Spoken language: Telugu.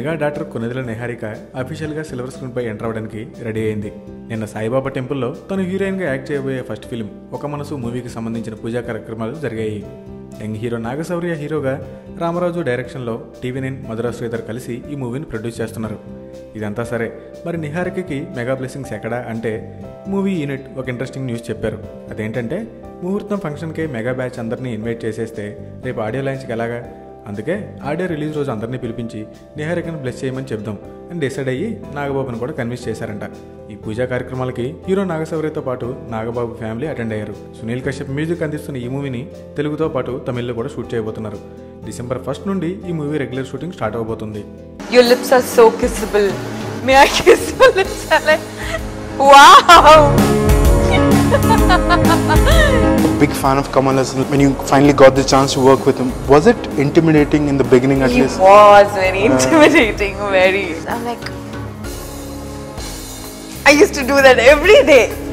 మెగా డాక్టర్ కొనిదెల నిహారిక అఫీషియల్గా సిల్వర్ స్క్రీన్ పై ఎంటర్ అవ్వడానికి రెడీ అయింది నిన్న సాయిబాబా టెంపుల్లో తను హీరోయిన్గా యాక్ట్ చేయబోయే ఫస్ట్ ఫిల్మ్ ఒక మనసు మూవీకి సంబంధించిన పూజా కార్యక్రమాలు జరిగాయి యంగ్ హీరో నాగశౌర్య హీరోగా రామరాజు డైరెక్షన్లో టీవీ నైన్ మధురా శ్రీధర్ కలిసి ఈ మూవీని ప్రొడ్యూస్ చేస్తున్నారు ఇదంతా సరే మరి నిహారికకి మెగా బ్లెస్సింగ్స్ ఎక్కడా అంటే మూవీ యూనిట్ ఒక ఇంట్రెస్టింగ్ న్యూస్ చెప్పారు అదేంటంటే ముహూర్తం ఫంక్షన్కి మెగా బ్యాచ్ అందరినీ ఇన్వైట్ చేసేస్తే రేపు ఆడియో లాంచ్కి ఎలాగా అందుకే ఆడియో రిలీజ్ రోజు అందరినీ పిలిపించి నిహారికను బ్లెస్ చేయమని చెప్దాం అని డిసైడ్ అయ్యి నాగబాబును కూడా కన్విన్స్ చేశారంట ఈ పూజా కార్యక్రమాలకి హీరో నాగశౌర్యతో పాటు నాగబాబు ఫ్యామిలీ అటెండ్ అయ్యారు సునీల్ కశ్యప్ మ్యూజిక్ అందిస్తున్న ఈ మూవీని తెలుగుతో పాటు తమిళ్లో కూడా షూట్ చేయబోతున్నారు డిసెంబర్ ఫస్ట్ నుండి ఈ మూవీ రెగ్యులర్ షూటింగ్ స్టార్ట్ అవబోతుంది Your lips are so kissable. May I kiss your lips? I'm like, wow! big fan of Kamal Hassan. When you finally got the chance to work with him, was it intimidating in the beginning at He least? was very intimidating, very. I'm like, I used to do that every day.